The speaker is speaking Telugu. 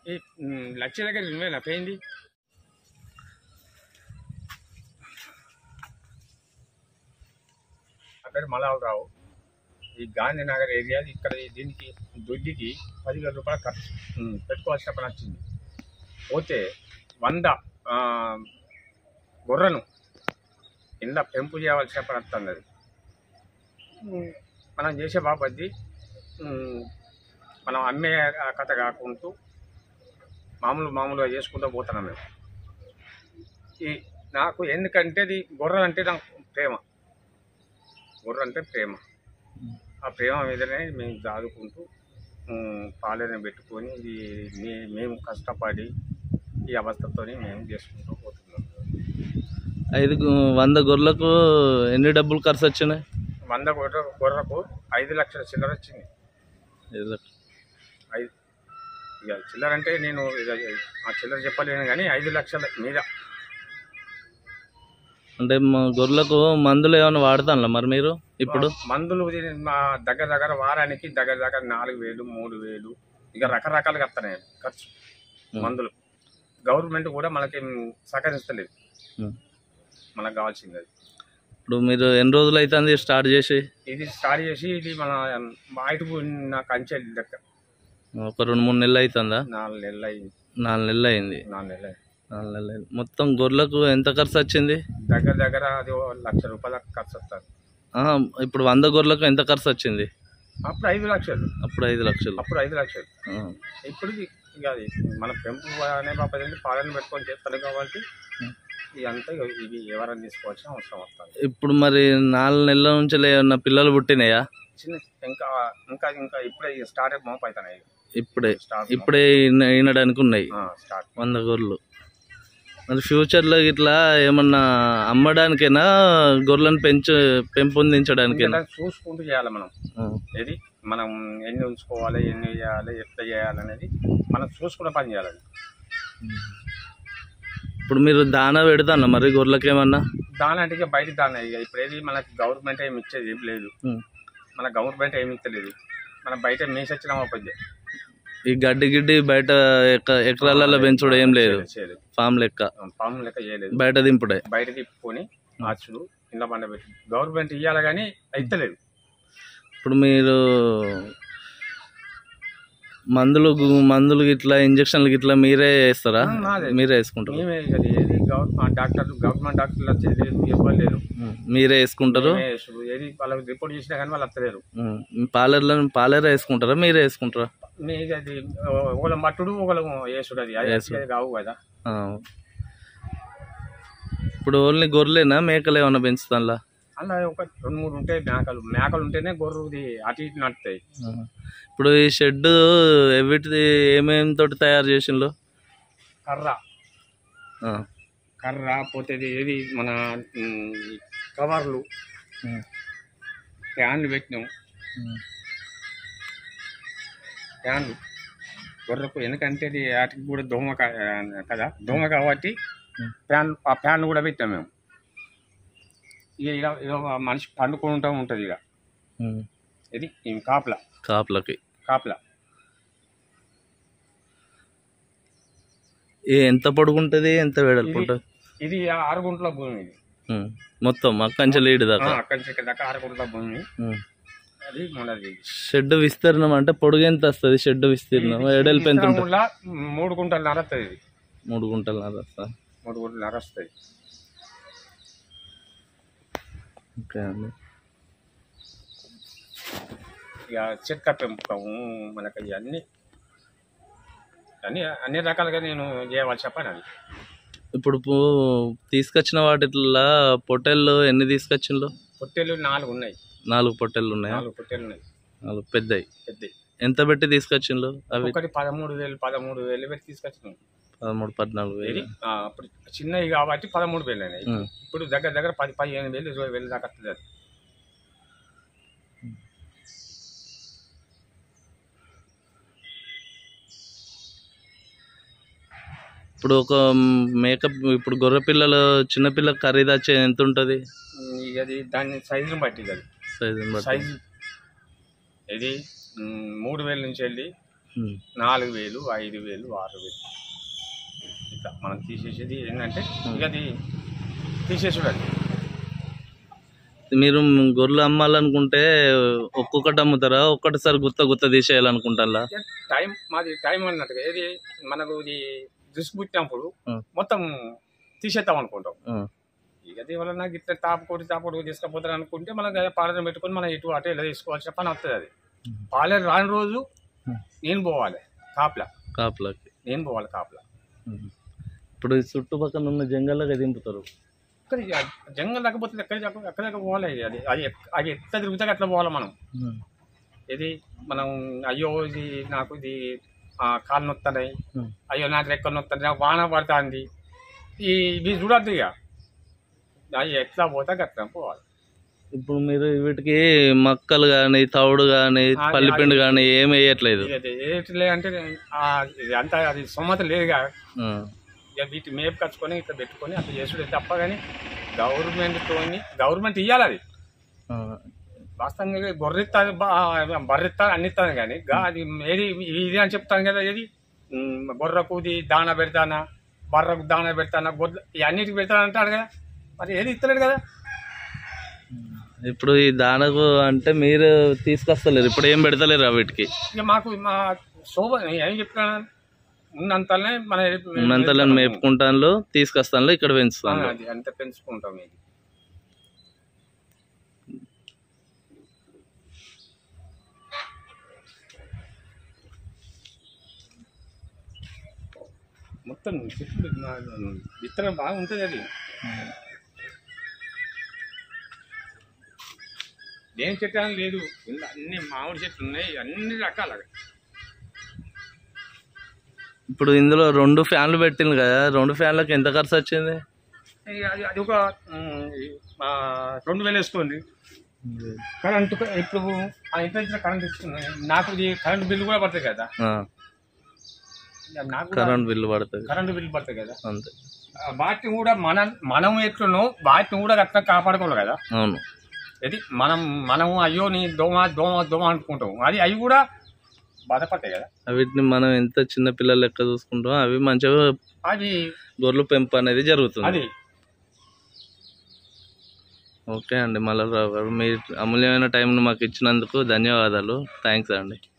ఈ ఉమ్, లక్ష దగ్గర రెండు వేలు పోయింది నా పేరు మలావరావు ఈ గాంధీనగర్ ఏరియా ఇక్కడ ఈ దీనికి దొడ్డికి పదివేల రూపాయలు ఖర్చు ఉమ్, పెట్టుకోవాల్సిన పని వచ్చింది పోతే వంద ఆ, గొర్రెను కింద పెంపు చేయవలసిన పని వస్తుంది అది ఉమ్, మనం చేసే బాబద్ది ఉమ్, మనం అమ్మే ఆ కథ కాకుండా మామూలు మామూలుగా చేసుకుంటూ పోతున్నాం మేము ఈ నాకు ఎందుకంటే ఇది గొర్రె అంటే నాకు ప్రేమ గొర్రె అంటే ప్రేమ ఆ ప్రేమ మీదనే మేము చదువుకుంటూ పాలన పెట్టుకొని ఇది మే మేము కష్టపడి ఈ అవస్థతో మేము చేసుకుంటూ పోతున్నాం ఐదు గు- వంద గొర్రెలకు ఎన్ని డబ్బులు ఖర్చు వచ్చినాయి వంద గొర్రె గొర్రెకు ఐదు లక్షల చిల్లర వచ్చింది ఐదు లక్షలు. ఐదు ఇక చిల్లర అంటే నేను ఇక ఆ చిల్లర చెప్పలేను కానీ ఐదు లక్షల మీద అంటే మా గొర్రెలకు మందులు ఏమైనా వాడతానులా మరి మీరు ఇప్పుడు మందులు ఇది మా దగ్గర దగ్గర వారానికి దగ్గర దగ్గర నాలుగు వేలు మూడు వేలు ఇక రకరకాలుగా వస్తున్నాయి ఖర్చు మందులు గవర్నమెంట్ కూడా మనకి సహకరిస్తలేదు ఉం. మనకు కావాల్సింది అది ఇప్పుడు మీరు ఎన్ని రోజులు అవుతుంది స్టార్ట్ చేసి ఇది స్టార్ట్ చేసి ఇది మన బయటకు నా కంచె లెక్క ఒక రెండు మూడు నెలలు అవుతుందా నాలుగు నెలలు అయింది నాలుగు నెలలు అయింది నాలుగు నెలలు అయింది. నాలుగు నెలలు అయింది మొత్తం గొర్రెలకు ఎంత ఖర్చు వచ్చింది దగ్గర దగ్గర అది ఓ లక్ష రూపాయల ఖర్చు వస్తుంది ఆ, ఇప్పుడు వంద గొర్రెలకు ఎంత ఖర్చు వచ్చింది అప్పుడు ఐదు లక్షలు అప్పుడు ఐదు లక్షలు అప్పుడు ఐదు లక్షలు ఆ. ఇప్పుడు ఇది ఇక అది మన పెంపు అనే బాపదండి పాలన పెట్టుకొని చేస్తారు కాబట్టి ఇదంతా ఇక ఇవి ఎవరైనా తీసుకోవాల్సిన అవసరం వస్తుంది ఇప్పుడు మరి నాలుగు నెలల నుంచి ఏమన్నా పిల్లలు పుట్టినాయా చిన్న ఇంకా ఇంకా ఇంకా ఇప్పుడే స్టార్ట్ మోప్ అవుతున్నాయి ఇప్పుడే స్టార్ట్ ఇప్పుడే ఈన- ఈనడానికి ఉన్నాయి స్టార్ట్ వంద గొర్రెలు మరి ఫ్యూచర్లో ఇట్లా ఏమన్నా అమ్మడానికైనా గొర్రెలను పెంచు పెంపొందించడానికైనా చూసుకుంటూ చేయాలి మనం ఆ. ఏది మనం ఎన్ని ఉంచుకోవాలి ఎన్ని చేయాలి ఎట్లా చేయాలి అనేది మనం చూసుకునే పని చేయాలి అది. ఇప్పుడు మీరు దానా పెడతాను మరి గొర్రెలకు ఏమన్నా దాని అంటే ఇక బయట దాని ఇక ఇప్పుడు ఏది మనకి గవర్నమెంట్ ఏమి ఇచ్చేది ఏం లేదు ఉం. మన గవర్నమెంట్ ఏమి ఇస్తలేదు మనం బయట మేసి వచ్చినామా పద్య ఈ గడ్డి గిడ్డి బయట ఎక- ఎకరాలలో పెంచుడు ఏం లేదు చేయలేదు ఫామ్ లెక్క పాము లెక్క చేయలేదు బయట దింపుడే బయట తిప్పుకొని ఆచుడు కింద పండ పెట్టి గవర్నమెంట్ ఇవ్వాలి కానీ ఇస్తలేదు ఇప్పుడు మీరు మందులు గు- మందులు గిట్లా ఇంజక్షన్లు గిట్లా మీరే వేస్తారా ఆ, నాదే. మీరే వేసుకుంటారు మేమే అది ఏది గవర్నమెంట్ డాక్టర్లు గవర్నమెంట్ డాక్టర్లు వచ్చేది లేదు ఇవ్వలేరు మీరే వేసుకుంటారు మేమే వేసుడు. ఏది వాళ్ళకి రిపోర్ట్ చేసినా కానీ వాళ్ళు వస్తలేరు పాలర్లో పాలర్ వేసుకుంటారా మీరే వేసుకుంటారా మీకు అది ఒకళ్ళ మట్టుడు ఒకళ్ళ వేసుడు అది అది వేసుడు. అది కావు కదా ఆ. ఇప్పుడు ఓన్లీ గొర్రెలేనా మేకలు ఏమైనా పెంచుతానులా అలా ఒక రెండు మూడు ఉంటాయి మేకలు మేకలు ఉంటేనే గొర్రెది అటు ఇటు నడుతాయి ఇప్పుడు ఈ షెడ్ ఎవిటిది ఏమేమి తోటి తయారు చేసిండ్రు కర్ర ఆ. కర్ర పోతే ఏది మన ఉమ్, ఈ కవర్లు ఉమ్. ఫ్యాన్లు పెట్టినాం ఉమ్. ఫ్యాన్లు గొర్రెకు ఎందుకంటే ఇది వాటికి కూడా దోమ కా- కదా దోమ కాబట్టి ఉమ్. ఫ్యాన్ ఆ ఫ్యాన్ కూడా పెట్టాం మేము ఇక ఇలా ఇలా మనిషి పండుకుంటూ ఉంటుంది ఇక ఉమ్. ఇది ఈ కాపల కాపులకి కాపల ఏ ఎంత పొడుగుంటది ఎంత వెడల్పు ఇది- ఉంటుంది ఇది ఆరు గుంటల భూమి ఇది ఉమ్. మొత్తం అక్కంచె లీడ్ దాకా అక్కడి నుంచి ఇక్కడ దాకా ఆరు గుంటల భూమి ఉమ్. అది మనది షెడ్ విస్తీర్ణం అంటే పొడుగు ఎంత వస్తుంది షెడ్ విస్తీర్ణం ఎడల్పు ఎంత ఉంటుంది ఊళ్ళో మూడు గుంటలు నరస్తుంది ఇది మూడు గుంటలు వస్తుంది మూడు గుంటలు నరస్తుంది ఓకే అండి ఇక చెక్క పెంపకము మనకి ఇవన్నీ అన్ని అన్ని రకాలుగా నేను చేయవలసిన పని అది ఇప్పుడు పో- తీసుకొచ్చిన వాటిలో పొట్టెళ్ళు ఎన్ని తీసుకొచ్చిండ్రు పొట్టేలు నాలుగు ఉన్నాయి నాలుగు పొట్టెళ్ళు ఉన్నాయా నాలుగు పొట్టేలు ఉన్నాయి నాలుగు పెద్దవి పెద్ద ఎంత పెట్టి తీసుకొచ్చిండ్రు అవి ఒకటి పదమూడు వేలు పదమూడు వేలు పెట్టి తీసుకొచ్చినాం పదమూడు పద్నాలుగు ఇది వేలు ఆ, అప్పుడు చిన్నవి కాబట్టి పదమూడు వేలు అయినాయి ఉమ్. ఇప్పుడు దగ్గర దగ్గర పది పదిహేను వేలు ఇరవై వేలు దాకా వస్తుంది అది ఇప్పుడు ఒక మేకప్ ఇప్పుడు గొర్రె పిల్లలు చిన్న పిల్ల ఖరీదు వచ్చే ఎంత ఉంటుంది ఉమ్, ఇక అది దాని సైజుని బట్టి ఇది అది సైజుని బట్టి సైజు ఇది ఉమ్, మూడు వేల నుంచి వెళ్ళి ఉమ్. నాలుగు వేలు ఐదు వేలు ఆరు వేలు ఇట్లా మనం తీసేసేది ఏంటంటే ఇక అది తీసేసాడు అది మీరు గొర్రెలు అమ్మాలనుకుంటే ఒక్కొక్కటి అమ్ముతారా ఒక్కటిసారి గుత్త గుత్త తీసేయాలనుకుంటారా ఇక టైం మాది టైం అన్నట్టుగా ఏది మనకు ఇది దుష్పుట్టినప్పుడు ఉం. మొత్తం తీసేద్దాం అనుకుంటాం ఇక దీనివల్ల నాకు ఇట్లా తాపకోటి తాపకోటి తీసుకుపోతారు అనుకుంటే మనం పాలన పెట్టుకొని మనం ఇటు అటు ఇలా తీసుకోవాల్సిన పని వస్తుంది అది ఉం. పాలన రాని రోజు ఉం. నేను పోవాలి కాపులా కాపులకి నేను పోవాలి కాపులా ఉమ్. ఇప్పుడు ఈ చుట్టుపక్కల ఉన్న జంగల్లోకి దింపుతారు ఇక్కడ ఇక జంగల్ లేకపోతే ఎక్కడ ఎక్కడ దాకా పోవాలి ఇది అది అది ఎక్క- అది ఎట్లా తిరుగుతా అట్లా పోవాలి మనం ఉమ్. ఇది మనం అయ్యో ఇది నాకు ఇది ఆ, కాళ్ళు నొస్తున్నాయి ఉమ్. అయ్యో నాకు రెక్కలు నొస్తున్నాయి నాకు వాన పడుతుంది ఈ ఇవి చూడద్దు ఇక అవి ఎట్లా పోతా అట్లా పోవాలి ఇప్పుడు మీరు వీటికి మక్కలు కానీ తౌడు కానీ అది- పల్లిపిండి కానీ ఏమి వేయట్లేదు ఇక అది ఏట్లే అంటే ఆ, ఇది అంతా అది సొమ్మత లేదుగా ఆ. ఇక వీటి మేపు కచ్చుకొని ఇట్లా పెట్టుకొని అట్లా చేసుడే తప్ప కానీ గవర్నమెంట్తో గవర్నమెంట్ ఇవ్వాలి అది ఆ. వాస్తవంగా గొర్రెత్తాది బర్రెత్తాది అన్ని ఇస్తాను కానీ గా అది ఏది ఇది అని చెప్తాను కదా ఏది ఉమ్, గొర్రెకు ఇది దాన పెడతానా బర్రకు దాన పెడతానా గొర్రె ఇవన్నిటికి పెడతాను అంటాడు కదా మరి ఏది ఇస్తలేడు కదా ఇప్పుడు ఈ దానకు అంటే మీరు తీసుకొస్తలేరు ఇప్పుడు ఏం పెడతలేరు వీటికి ఇక మాకు మా శోభ ఏం చెప్తాను ఉన్నంతనే మన ఉన్నంతలో మేపుకుంటాను తీసుకొస్తాను ఇక్కడ ఆ, పెంచుతాను అది అంత పెంచుకుంటాం ఇది మొత్తం చెట్లు నా- విత్తనం బాగుంటుంది అది దేని చెట్టు అని లేదు ఇలా అన్ని మామిడి చెట్లు ఉన్నాయి అన్ని రకాల ఇప్పుడు ఇందులో రెండు ఫ్యాన్లు పెట్టింది కదా రెండు ఫ్యాన్లకు ఎంత ఖర్చు వచ్చింది ఇక అది అది ఒక ఉమ్, ఆ, రెండు వేలు వేసుకోండి కరెంట్ ఇప్పుడు ఆ ఇంట్లో ఇచ్చిన కరెంట్ ఇస్తున్నాయి నాకు ఇది కరెంట్ బిల్లు కూడా పడుతుంది కదా ఆ, ఇక నాకు కూడా కరెంట్ బిల్లు పడుతుంది కరెంట్ బిల్లు పడుతుంది కదా అంతే ఆ, వాటిని కూడా మన మనం ఎట్లునో వాటిని కూడా అట్లా కాపాడుకోవాలి కదా అవును ఇది మనం మనం అయ్యో నీ దోమ దోమ దోమ అనుకుంటాం అది అవి కూడా బాధపడతాయి కదా వీటిని మనం ఎంత చిన్న పిల్లలు లెక్క చూసుకుంటామో అవి మంచిగా అది గొర్రెల పెంపు అనేది జరుగుతుంది అది ఓకే అండి మల్లరావు గారు మీ అమూల్యమైన టైంను మాకు ఇచ్చినందుకు ధన్యవాదాలు థ్యాంక్స్ అండి